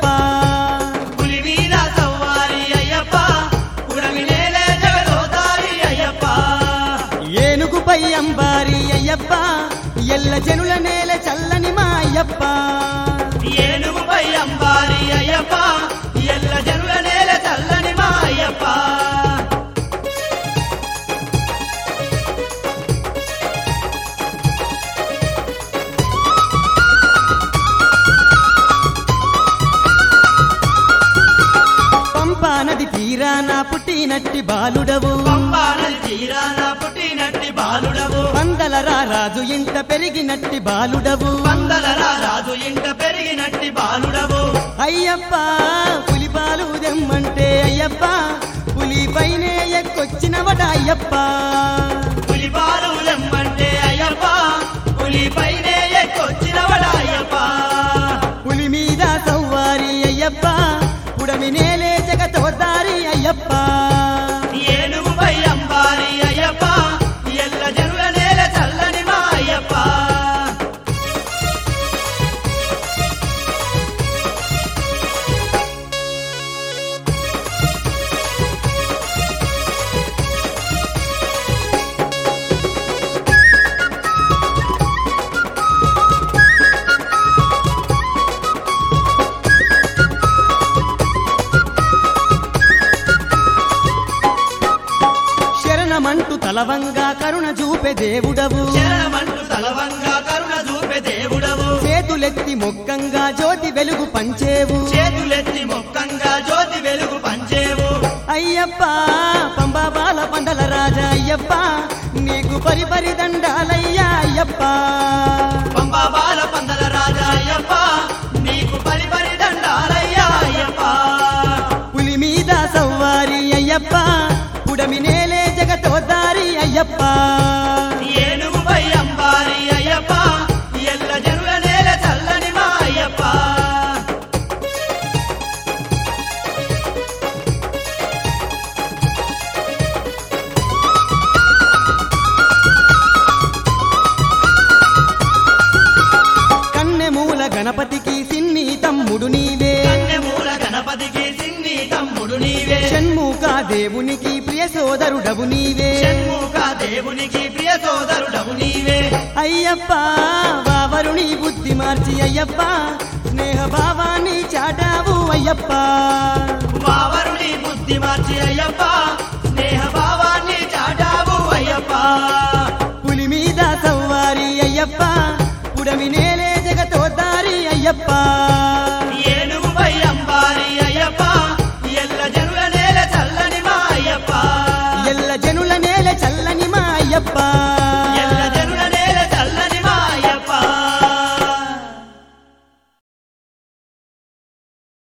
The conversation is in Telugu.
పులి మీద సవ్వారి అయ్యప్ప పుడమి నేలే జగదోదారి అయ్యప్ప ఏనుగుపై అంబారి అయ్యప్ప ఎల్ల జనుల నేల చల్లని మా అయ్యప్ప ఏనుగుపై అంబారి అయ్యప్ప ఎల్ల జనుల నేల చల్లని మా అయ్యప్ప పంపా నది తీరాన పుట్టినట్టి బాలుడవు పంపానది తీరాన పుట్టినట్టి బాలుడవు పందల రారాజు ఇంట పెరిగినట్టి బాలుడవు పందల రాజు ఇంట పెరిగినట్టి బాలుడవు అయ్యప్ప పులి పాలు దెమ్మంటే అయ్యప్ప పులి పైనే ఎక్కొచ్చినవట అయ్యప్ప పులి బాలులెమ్మంటే అయ్యప్ప పులి పైనే ఎక్కొచ్చినవడ అయ్యప్ప పులి మీద సవ్వారి అయ్యప్ప పుడమి నేలే జగతోదారి అయ్యప్ప ఏనుగుపై అంబారి అయ్యప్ప ఎల్ల జనుల నేల చల్లని మా అయ్యప్ప శరణమంటూ తలవంగా కరుణ చూపే దేవుడవు శరణమంటూ తలవంగా కరుణ చూపే దేవుడవు చేతులెత్తి మొక్కంగా జ్యోతి వెలుగు పంచేవు చేతులెత్తి మొక్కంగా జ్యోతి వెలుగు పంచేవు అయ్యప్ప పంబా బాల పండల రాజా అయ్యప్ప నీకు పరిపరి దండాలయ్యా అయ్యప్ప పంబా బాల పందల రాజా అయ్యప్ప నీకు పరిపరి దండాలయ్యా అయ్యప్ప పులి మీద సవ్వారి అయ్యప్ప పుడమి నేలే జగతోదారి అయ్యప్ప ఏనుగుపై అంబారి అయ్యప్ప ఎల్ల జనుల నేల చల్లని మా అయ్యప్ప కన్నెమూల గణపతికి సిన్ని తమ్ముడు నీవే కన్నెమూల గణపతికి సిన్ని తమ్ముడు నీవే షణ్ముఖ దేవునికి ప్రియ సోదరుడవు నీవే షణ్ముఖ దేవునికి ప్రియ సోదరుడవు నీవే అయ్యప్ప వావరుని బుద్ధి మార్చి అయ్యప్ప